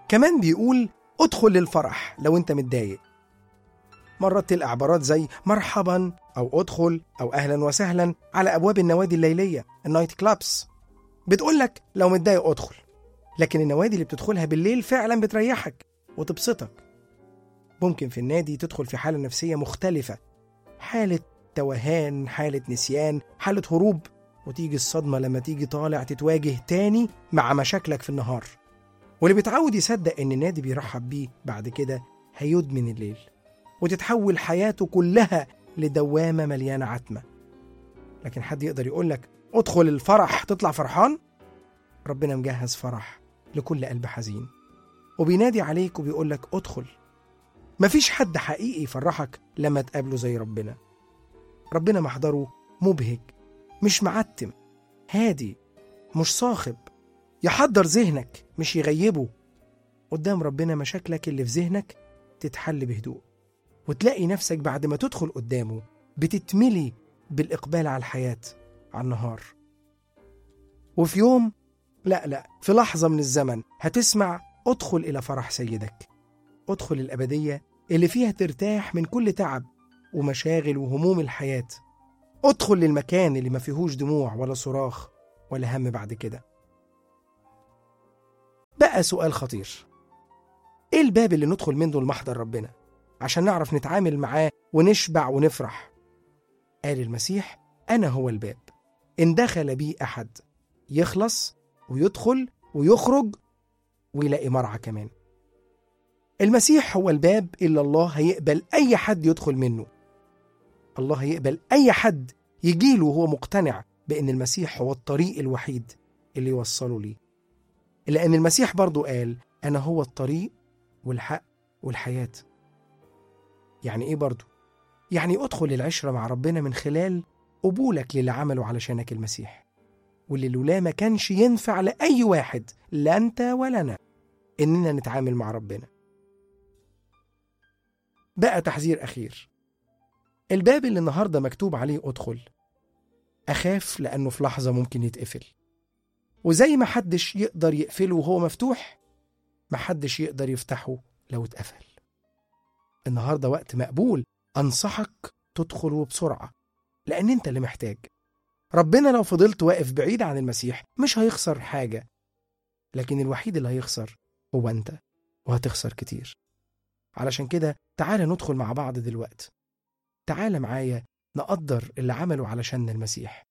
كمان بيقول ادخل للفرح لو انت متضايق مرات تلقى عبارات زي مرحبا او ادخل او اهلا وسهلا على ابواب النوادي الليليه النايت كلابس بتقولك لو متضايق ادخل لكن النوادي اللي بتدخلها بالليل فعلا بتريحك وتبسطك ممكن في النادي تدخل في حالة نفسية مختلفة حالة توهان حالة نسيان حالة هروب وتيجي الصدمة لما تيجي طالع تتواجه تاني مع مشاكلك في النهار واللي بيتعود يصدق إن النادي بيرحب بيه بعد كده هيدمن الليل وتتحول حياته كلها لدوامة مليانة عتمة لكن حد يقدر يقولك ادخل الفرح تطلع فرحان ربنا مجهز فرح لكل قلب حزين وبينادي عليك وبيقولك ادخل مفيش حد حقيقي يفرحك لما تقابله زي ربنا ربنا محضره مبهج مش معتم هادي مش صاخب يحضر ذهنك مش يغيبه قدام ربنا مشاكلك اللي في ذهنك تتحل بهدوء وتلاقي نفسك بعد ما تدخل قدامه بتتملي بالإقبال على الحياة على النهار وفي يوم لا لا في لحظة من الزمن هتسمع ادخل إلى فرح سيدك ادخل الأبدية اللي فيها ترتاح من كل تعب ومشاغل وهموم الحياة ادخل للمكان اللي ما فيهوش دموع ولا صراخ ولا هم بعد كده بقى سؤال خطير ايه الباب اللي ندخل منه لمحضر ربنا عشان نعرف نتعامل معاه ونشبع ونفرح قال المسيح انا هو الباب ان دخل بي احد يخلص ويدخل ويخرج ويلاقي مرعى كمان المسيح هو الباب اللي الله هيقبل أي حد يدخل منه الله هيقبل أي حد يجيله وهو مقتنع بأن المسيح هو الطريق الوحيد اللي يوصله ليه لأن المسيح برضو قال أنا هو الطريق والحق والحياة يعني إيه برضو؟ يعني أدخل العشرة مع ربنا من خلال قبولك للي عمله علشانك المسيح واللي لولا ما كانش ينفع لأي واحد لا أنت ولا أنا إننا نتعامل مع ربنا بقى تحذير أخير الباب اللي النهاردة مكتوب عليه أدخل أخاف لأنه في لحظة ممكن يتقفل وزي ما حدش يقدر يقفله وهو مفتوح محدش يقدر يفتحه لو اتقفل النهاردة وقت مقبول أنصحك تدخل وبسرعة لأن أنت اللي محتاج ربنا لو فضلت واقف بعيد عن المسيح مش هيخسر حاجة لكن الوحيد اللي هيخسر هو أنت وهتخسر كتير علشان كده تعالى ندخل مع بعض دلوقتي تعالى معايا نقدر اللي عمله علشان المسيح